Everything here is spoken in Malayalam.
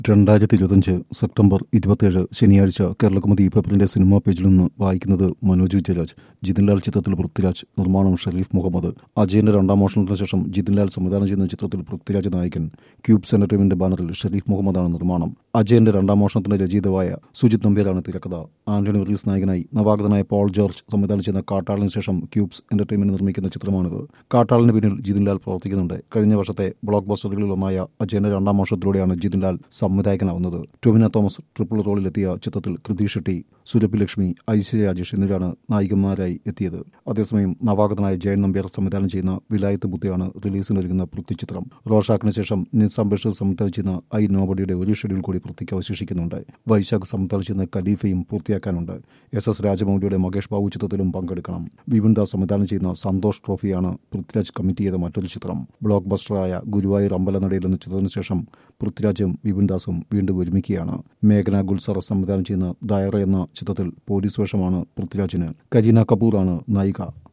രണ്ടായിരത്തി ഇരുപത്തഞ്ച് സെപ്റ്റംബർ ഇരുപത്തിയേഴ് ശനിയാഴ്ച കേരളകുമതി പേപ്പറിന്റെ സിനിമാ പേജിൽ നിന്ന് വായിക്കുന്നത് മനോജ് വിജയരാജ് ജിതിൻലാൽ ചിത്രത്തിൽ പൃഥ്വിരാജ് നിർമ്മാണം ഷെരീഫ് മുഹമ്മദ് അജയന്റെ രണ്ടാം മോഷണത്തിന് ശേഷം ജിതിൻലാൽ സംവിധാനം ചെയ്യുന്ന ചിത്രത്തിൽ പൃഥ്വിരാജ് നായകൻ ക്യൂബ്സ് എന്റർടൈൻമെന്റ് ബാനറിൽ ഷെരീഫ് മുഹമ്മദാണ് നിർമ്മാണം അജയന്റെ രണ്ടാം മോഷണത്തിന്റെ രചയിതാവായ സുജിത് നമ്പ്യാരാണ് തിരക്കഥ ആന്റണി വർഗീസ് നായകനായി നവാഗതനായ പോൾ ജോർജ് സംവിധാനം ചെയ്യുന്ന കാട്ടാളിന് ശേഷം ക്യൂബ്സ് എന്റർടൈൻമെന്റ് നിർമ്മിക്കുന്ന ചിത്രമാണിത് കാട്ടാളിന് പിന്നിൽ ജിതിൻലാൽ പ്രവർത്തിക്കുന്നുണ്ട് കഴിഞ്ഞ വർഷത്തെ ബ്ലോക്ക് ബസ്റ്ററുകളിൽ ഒന്നായ അജയന്റെ രണ്ടാം മോഷണത്തിലൂടെയാണ് ജിതിൻലാൽ സംവിധായകനാവുന്നത് ടൊവിന തോമസ് ട്രിപ്പിൾ റോളിലെത്തിയ ചിത്രത്തിൽ കൃതി ഷെട്ടി സുരഭി ലക്ഷ്മി ഐശ്വര്യ രാജേഷ് എന്നിവരാണ് നായികമാരായി എത്തിയത് അതേസമയം നവാഗതനായ ജയൻ നമ്പ്യാർ സംവിധാനം ചെയ്യുന്ന വിലായത്ത് ബുദ്ധയാണ് റിലീസിനൊരുങ്ങുന്ന പൃഥ്വി ചിത്രം റോഷാക്കിന് ശേഷം നിസാം ബഷീർ സംവിധാനം ചെയ്യുന്ന ഐ നോബഡിയുടെ ഒരു ഷെഡ്യൂൾ കൂടി പൃഥ്വിക്ക് അവശേഷിക്കുന്നുണ്ട് വൈശാഖ് സംവിധാനം ചെയ്യുന്ന ഖലീഫയും പൂർത്തിയാക്കാനുണ്ട് എസ് എസ് രാജമൗലിയുടെ മകേഷ് ബാബു ചിത്രത്തിലും പങ്കെടുക്കണം വിപിൻ ദാസ് സംവിധാനം ചെയ്യുന്ന സന്തോഷ് ട്രോഫിയാണ് പൃഥ്വിരാജ് കമ്മിറ്റ് ചെയ്ത മറ്റൊരു ചിത്രം ബ്ലോക്ക് ബസ്റ്ററായ ഗുരുവായൂർ അമ്പലനടയിൽ എന്ന ചിത്രത്തിന് ശേഷം പൃഥ്വിരാജും വിപിൻ ദാസും വീണ്ടും ഒരുമിക്കുകയാണ് മേഘന ഗുൽസറ സംവിധാനം ചെയ്യുന്ന ദയറ എന്ന ചിത്രത്തിൽ പോലീസ് വേഷമാണ് പൃഥ്വിരാജിന് കരീന കപൂറാണ് നായിക